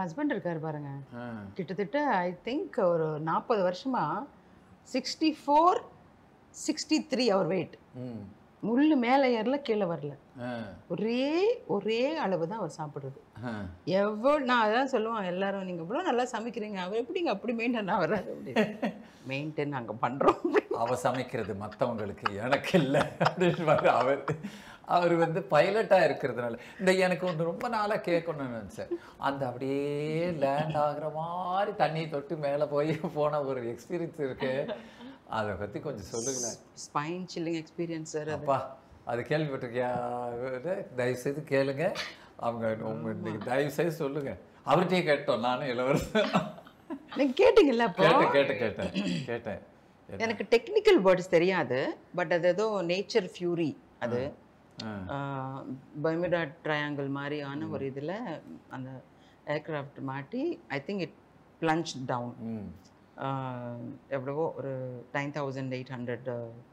Husband இருக்காரு பாருங்க ஆ. கிட்டத்தட்ட ஐ திங்க் ஒரு நாற்பது வருஷமா சிக்ஸ்டி ஃபோர் சிக்ஸ்டி த்ரீ அவர் வெயிட் ம். முள்ளு மேலே ஏறல கீழே வரல ஆ. ஒரே ஒரே அளவு தான் அவர் சாப்பிடுறது ஆ. எவ்வளோ நான் அதான் சொல்லுவேன் எல்லாரும் நீங்கள் இவ்வளோ நல்லா சமைக்கிறீங்க அவர் எப்படிங்க அப்படி மெயின்டைன் ஆகிறாரு அப்படி மெயின்டைன் நாங்கள் பண்ணுறோம் அவ சமைக்கிறது மற்றவங்களுக்கு எனக்கு இல்லை அப்படின்னு அவர் அவர் வந்து பைலட்டாக இருக்கிறதுனால இந்த எனக்கு ஒன்று ரொம்ப நாளாக கேட்கணும்னு நினச்சேன் அந்த அப்படியே லேண்ட் ஆகுற மாதிரி தண்ணி தொட்டு மேலே போய் போன ஒரு எக்ஸ்பீரியன்ஸ் இருக்கு அதை பற்றி கொஞ்சம் சொல்லுங்களேன் ஸ்பைன் சில்லிங் எக்ஸ்பீரியன்ஸ் சார் அது அப்பா அது கேள்விப்பட்டிருக்கியா தயவு செய்து கேளுங்க அவங்க உங்க இன்னைக்கு தயவு செய்து சொல்லுங்க அவர்கிட்டயே கேட்டோம் நானும் இளவரசன் நீங்கள் கேட்டிங்கல்ல அப்போ கேட்டேன் கேட்டேன் கேட்டேன் கேட்டேன் எனக்கு டெக்னிக்கல் வேர்ட்ஸ் தெரியாது பட் அது ஏதோ நேச்சர் ஃபியூரி அது ஆ. பர்மிடா ட்ரையாங்கிள் மாதிரியான ஒரு இதில் அந்த ஏர்க்ராஃப்ட் மாட்டி I think it plunge down ம் எவ்வளவோ ஒரு nine thousand eight hundred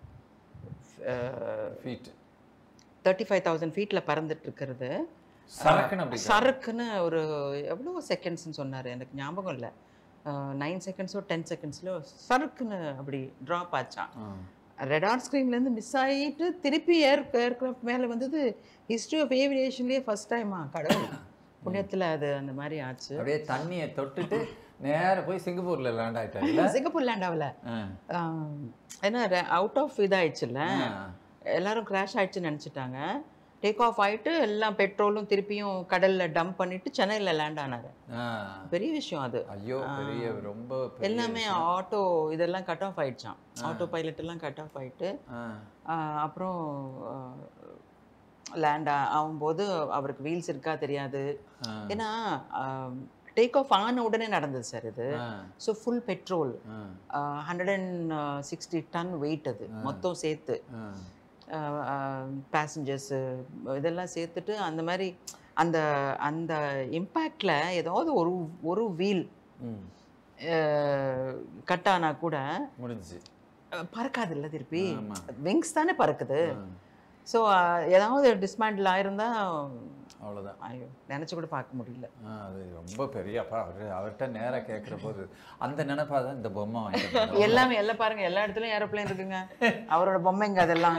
feet thirty five thousand ஃபீட்டில் பறந்துட்டு இருக்கிறது சரக்குன்னு அப்படி சறுக்குன்னு ஒரு எவ்வளோ செகண்ட்ஸ்னு சொன்னார் எனக்கு ஞாபகம் இல்லை நைன் செகண்ட்ஸோ டென் செகண்ட்ஸ்லையோ சறுக்குன்னு அப்படி ட்ராப் ஆச்சான் ஆ. ரெடார் ஸ்க்ரீன்லேருந்து மிஸ் ஆகிட்டு திருப்பி ஏர் ஏர்க்ராஃப்ட் மேலே வந்தது ஹிஸ்ட்ரி ஆஃப் ஏவியேஷன்லேயே ஃபர்ஸ்ட் டைமா கடவுள் புண்ணியத்தில் அது அந்த மாதிரி ஆச்சு அப்படியே தண்ணியை தொட்டுட்டு நேரா போய் சிங்கப்பூர்ல லேண்ட் ஆயிட்டாங்கல்ல சிங்கப்பூர் லேண்ட் ஆகல ஆ. ஏன்னா அவுட் ஆஃப் இதாயிடுச்சுல்ல ஆ. எல்லாரும் கிராஷ் ஆயிடுச்சுன்னு நினச்சிட்டாங்க டேக் ஆஃப் ஆயிட்டு எல்லாம் பெட்ரோலும் திருப்பியும் கடல்ல டம்ப் பண்ணிட்டு சென்னையில் லேண்ட் ஆனாரு ஆ. பெரிய விஷயம் அது ஐயோ பெரிய ரொம்ப பெரிய எல்லாமே ஆட்டோ இதெல்லாம் கட் ஆஃப் ஆயிடுச்சான் ஆட்டோ பைலட் எல்லாம் கட் ஆஃப் ஆயிட்டு ஆ. ஆஹ் அப்புறம் லேண்ட் ஆகும்போது அவருக்கு வீல்ஸ் இருக்கா தெரியாது ஆ. ஏன்னா டேக் ஆஃப் ஆன உடனே நடந்தது சார் இது ஆ. ஸோ ஃபுல் பெட்ரோல் ஆ. Hundred and sixty ton weight அது மொத்தம் சேர்த்து ஆ. பேசஞ்சர்ஸு இதெல்லாம் சேர்த்துட்டு அந்த மாதிரி அந்த அந்த இம்பேக்டில் ஏதாவது ஒரு ஒரு வீல் ம். கட் ஆனா கூட முடிஞ்சுச்சு அஹ், பறக்காது இல்லை திருப்பி ஆமா. விங்ஸ் தானே பறக்குது ஸோ ஏதாவது டிஸ்மேண்டில் ஆயிருந்தா அவ்வளவுதான் ஐயோ நினச்சி கூட பார்க்க முடியல ஆ, அது ரொம்ப பெரிய அப்பா அவர் அவர்கிட்ட நேரா கேட்குற போது அந்த நினைப்பா தான் இந்த பொம்மை வாங்கிட்டு எல்லாமே எல்லாம் பாருங்க எல்லா இடத்துலயும் ஏரோப்ளேன் இருக்குங்க அவரோட பொம்மைங்க அதெல்லாம்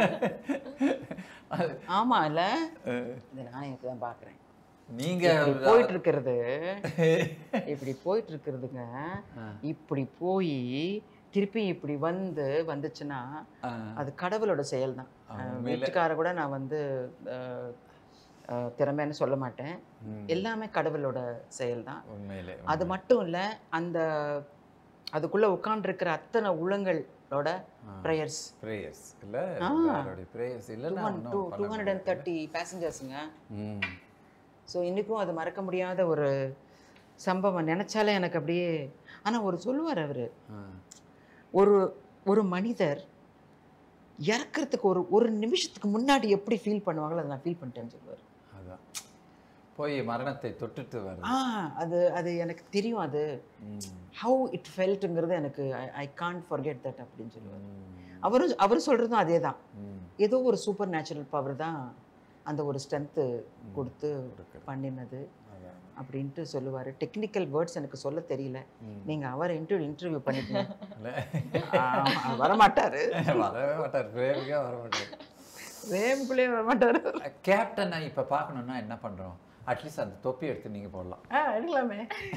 ஆமா இல்ல இதை நானே இப்போ தான் பார்க்குறேன் நீங்க இப்படி போயிட்டு இருக்கிறது இப்படி போயிட்டு இருக்கிறதுங்க இப்படி போய் திருப்பி இப்படி வந்து வந்துச்சுன்னா ஆ. அது கடவுளோட செயல் தான் வீட்டுக்கார கூட நான் வந்து அஹ், அஹ், திறமைன்னு சொல்ல மாட்டேன் ம். எல்லாமே கடவுளோட செயல் தான் உண்மையிலே அது மட்டும் இல்லை அந்த அதுக்குள்ள உட்கார்ந்துருக்கிற அத்தனை உள்ளங்களோட ப்ரேயர்ஸ் பிரேயர்ஸ் இல்ல அவருடைய பிரேயர்ஸ் இல்லைன்னா டூ ஒன்றும் டூ ஹண்ட்ரட் அண்ட் தேர்ட்டி பேசஞ்சர்ஸுங்க ம் ஸோ இன்றைக்கும் அது மறக்க முடியாத ஒரு சம்பவம் நினச்சாலே எனக்கு அப்படியே ஆனால் ஒரு சொல்லுவார் அவர் ஆ. ஒரு ஒரு மனிதர் இறக்கிறதுக்கு ஒரு ஒரு நிமிஷத்துக்கு முன்னாடி எப்படி ஃபீல் பண்ணுவாங்களோ அதை நான் ஃபீல் பண்ணிட்டேன்னு சொல்லுவார் அதான் போய் மரணத்தை தொட்டுட்டு வருது ஆ அது அது எனக்கு தெரியும் அது ம். ஹவு இட் ஃபெல்ட்டுங்கிறது எனக்கு ஐ கான்ட் forget தட் அப்படின்னு சொல்லுவார் ம். அவரும் அவர் சொல்கிறதும் அதே தான் ம். ஏதோ ஒரு சூப்பர் நேச்சுரல் பவர் தான் அந்த ஒரு ஸ்ட்ரென்த்து கொடுத்து கொடுக்குது. பண்ணினது அதான். அப்படின்ட்டு சொல்லுவார் டெக்னிக்கல் வேர்ட்ஸ் எனக்கு சொல்ல தெரியல ம். நீங்கள் அவரை இன்டர்வியூ இன்டர்வியூ பண்ணிக்கங்க இல்ல? ஆமா, வரமாட்டாரு வரவே மாட்டார் பிரேமிக்கா வர மாட்டார் வேம்புக்குள்ளே வரமாட்டாரு கேப்டனை இப்ப பார்க்கணும்னா என்ன பண்றோம் அட்லீஸ்ட் அந்த தொப்பி எடுத்து நீங்க போடலாம் ஆ எடுக்கலாமே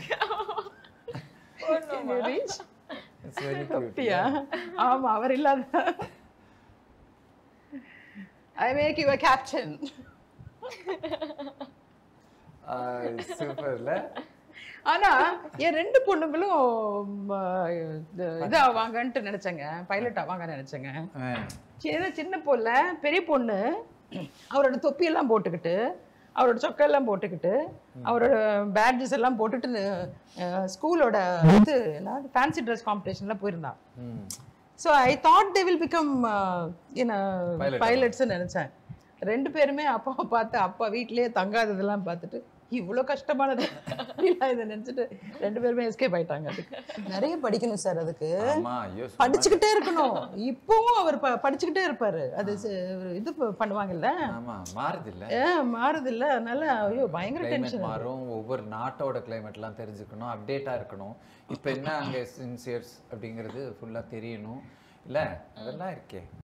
It's very cute. அப்படியா ஆமா அவர் இல்லாத ஐ மேக் யூ கேப்டன் ஆ, super இல்ல ஆனா என் ரெண்டு பொண்ணுங்களும் ம, இது- இதாவாங்கன்ட்டு நினைச்சேங்க பைலட் ஆவாங்கன்னு நினைச்சேங்க ஆ. சின்ன சின்ன பொண்ணு பெரிய பொண்ணு அவரோட தொப்பியெல்லாம் போட்டுக்கிட்டு அவரோட சொக்கெல்லாம் போட்டுக்கிட்டு அவரோட பேட்ஜஸ் எல்லாம் போட்டுட்டு அஹ், ஸ்கூலோட இது ஃபேன்சி ட்ரெஸ் காம்படிஷன்லாம் போயிருந்தான் ம். So I thought they will become என்ன Pilot. பைலட்ஸ்ன்னு நினச்சேன் ரெண்டு பேருமே அப்பாவை பார்த்து அப்பா வீட்டிலேயே தங்காததெல்லாம் பார்த்துட்டு இவ்வளோ கஷ்டமானது அப்படிலாம் இதை நினச்சிட்டு ரெண்டு பேருமே எஸ்கேப் ஆயிட்டாங்க அதுக்கு நிறைய படிக்கணும் சார் அதுக்கு ஆமா ஐயோ படிச்சுக்கிட்டே இருக்கணும் இப்பவும் அவர் ப படிச்சுக்கிட்டே இருப்பாரு அது ச- இது ப- பண்ணுவாங்கல்ல ஆமா மாறுது இல்ல ஏ மாறுது இல்ல அதனால ஐயோ பயங்கர கிளைமேட் டென்ஷன் மாறும் ஒவ்வொரு நாட்டோட கிளைமேட்லாம் தெரிஞ்சுக்கணும் அப்டேட்டாக இருக்கணும் இப்போ என்ன அங்கே சின்சியர்ஸ் அப்படிங்கிறது ஃபுல்லாக தெரியணும் இல்லை அதெல்லாம் இருக்கே